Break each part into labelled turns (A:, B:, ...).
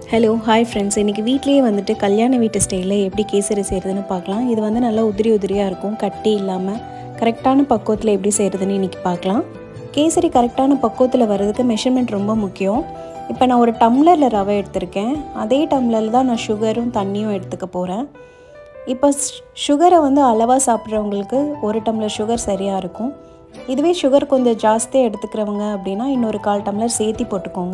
A: hello hi friends இன்றைக்கி வீட்லேயே வந்துட்டு கல்யாண வீட்டு ஸ்டைலில் எப்படி கேசரி செய்கிறதுன்னு பார்க்கலாம் இது வந்து நல்லா உதிரி உதிரியாக இருக்கும் கட்டி இல்லாமல் கரெக்டான பக்குவத்தில் எப்படி செய்கிறதுன்னு இன்றைக்கி பார்க்கலாம் கேசரி கரெக்டான பக்குவத்தில் வர்றதுக்கு மெஷர்மெண்ட் ரொம்ப முக்கியம் இப்போ நான் ஒரு டம்ளரில் ரவை எடுத்திருக்கேன் அதே டம்ளரில் தான் நான் சுகரும் தண்ணியும் எடுத்துக்க போகிறேன் இப்போ சுகரை வந்து அளவாக சாப்பிட்றவங்களுக்கு ஒரு டம்ளர் சுகர் சரியாக இருக்கும் இதுவே சுகர் கொஞ்சம் ஜாஸ்தியாக எடுத்துக்கிறவங்க அப்படின்னா இன்னொரு கால் டம்ளர் சேர்த்தி போட்டுக்கோங்க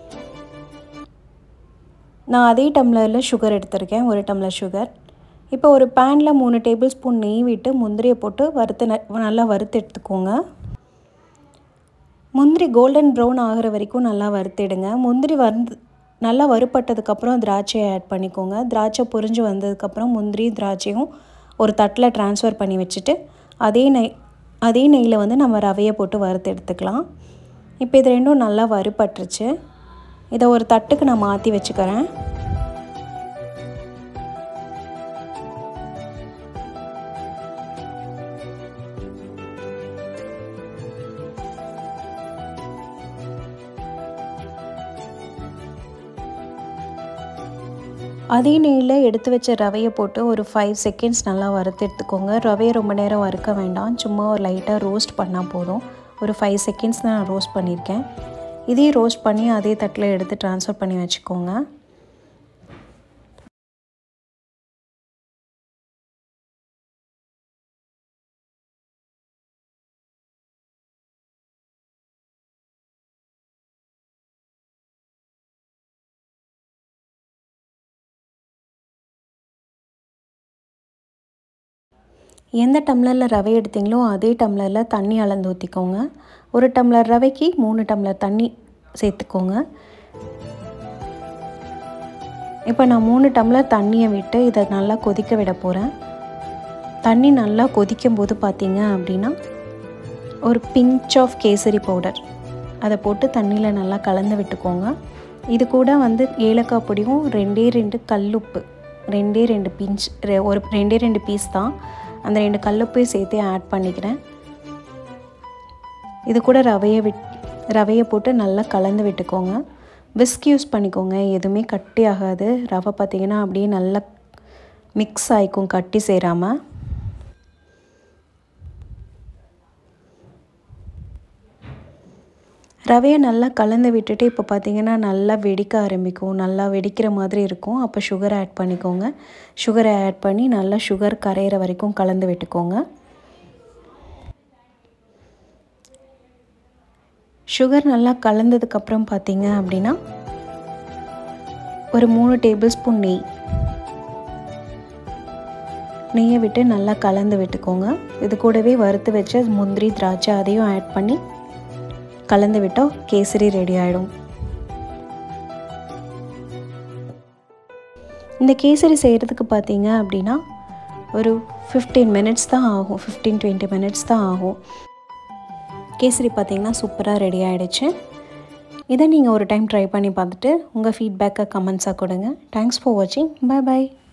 A: நான் அதே டம்ளரில் சுகர் எடுத்திருக்கேன் ஒரு டம்ளர் சுகர் இப்போ ஒரு பேனில் மூணு டேபிள் ஸ்பூன் நெய் விட்டு முந்திரியை போட்டு வறுத்து நல்லா வறுத்து எடுத்துக்கோங்க முந்திரி கோல்டன் ப்ரௌன் ஆகிற வரைக்கும் நல்லா வறுத்திடுங்க முந்திரி வந்து நல்லா வறுப்பட்டதுக்கப்புறம் திராட்சையை ஆட் பண்ணிக்கோங்க திராட்சை பொரிஞ்சு வந்ததுக்கப்புறம் முந்திரி திராட்சையும் ஒரு தட்டில் ட்ரான்ஸ்ஃபர் பண்ணி வச்சுட்டு அதே நெய் அதே நெய்யில் வந்து நம்ம ரவையை போட்டு வறுத்து எடுத்துக்கலாம் இப்போ இது ரெண்டும் நல்லா வறுப்பட்டுருச்சு இதை ஒரு தட்டுக்கு நான் மாற்றி வச்சுக்கிறேன் அதே நெய்யில் எடுத்து வச்ச ரவையை போட்டு ஒரு ஃபைவ் செகண்ட்ஸ் நல்லா வறுத்து எடுத்துக்கோங்க ரவையை ரொம்ப நேரம் வறுக்க வேண்டாம் சும்மா ஒரு லைட்டாக ரோஸ்ட் பண்ணால் போதும் ஒரு ஃபைவ் செகண்ட்ஸ் தான் நான் ரோஸ்ட் பண்ணியிருக்கேன் இதையும் ரோஸ்ட் பண்ணி அதே தட்டில் எடுத்து ட்ரான்ஸ்ஃபர் பண்ணி வச்சுக்கோங்க எந்த டம்ளரில் ரவை எடுத்தீங்களோ அதே டம்ளரில் தண்ணி அளந்து ஊற்றிக்கோங்க ஒரு டம்ளர் ரவைக்கு மூணு டம்ளர் தண்ணி சேர்த்துக்கோங்க இப்போ நான் மூணு டம்ளர் தண்ணியை விட்டு இதை நல்லா கொதிக்க விட போகிறேன் தண்ணி நல்லா கொதிக்கும் போது பார்த்தீங்க அப்படின்னா ஒரு பிஞ்ச் ஆஃப் கேசரி பவுடர் அதை போட்டு தண்ணியில் நல்லா கலந்து விட்டுக்கோங்க இது கூட வந்து ஏலக்காய் பொடியும் ரெண்டே ரெண்டு கல்லுப்பு ரெண்டே ரெண்டு பிஞ்ச் ஒரு ரெண்டே ரெண்டு பீஸ் தான் அந்த ரெண்டு கல்லுப்பையும் சேர்த்து ஆட் பண்ணிக்கிறேன் இது கூட ரவையை விட் ரவையை போட்டு நல்லா கலந்து விட்டுக்கோங்க விஸ்க் யூஸ் பண்ணிக்கோங்க எதுவுமே கட்டி ஆகாது ரவை பார்த்திங்கன்னா அப்படியே நல்லா மிக்ஸ் ஆகிக்கும் கட்டி சேராமல் ரவையை நல்லா கலந்து விட்டுட்டு இப்போ பார்த்திங்கன்னா நல்லா வெடிக்க ஆரம்பிக்கும் நல்லா வெடிக்கிற மாதிரி இருக்கும் அப்போ சுகர் ஆட் பண்ணிக்கோங்க சுகரை ஆட் பண்ணி நல்லா சுகர் கரையிற வரைக்கும் கலந்து விட்டுக்கோங்க சுகர் நல்லா கலந்ததுக்கப்புறம் பார்த்தீங்க அப்படின்னா ஒரு மூணு டேபிள் ஸ்பூன் நெய் நெய்யை விட்டு நல்லா கலந்து விட்டுக்கோங்க இது கூடவே வறுத்து வச்ச முந்திரி திராட்சை அதையும் ஆட் பண்ணி கலந்து விட்டால் கேசரி ரெடி ஆகிடும் இந்த கேசரி செய்கிறதுக்கு பார்த்தீங்க அப்படின்னா ஒரு ஃபிஃப்டீன் மினிட்ஸ் தான் ஆகும் ஃபிஃப்டீன் டுவெண்ட்டி மினிட்ஸ் தான் ஆகும் கேசரி பார்த்திங்கன்னா சூப்பராக ரெடி ஆகிடுச்சு இதை நீங்கள் ஒரு டைம் ட்ரை பண்ணி பார்த்துட்டு உங்கள் ஃபீட்பேக்கை கமெண்ட்ஸாக கொடுங்க தேங்க்ஸ் ஃபார் வாட்சிங் பாய் பாய்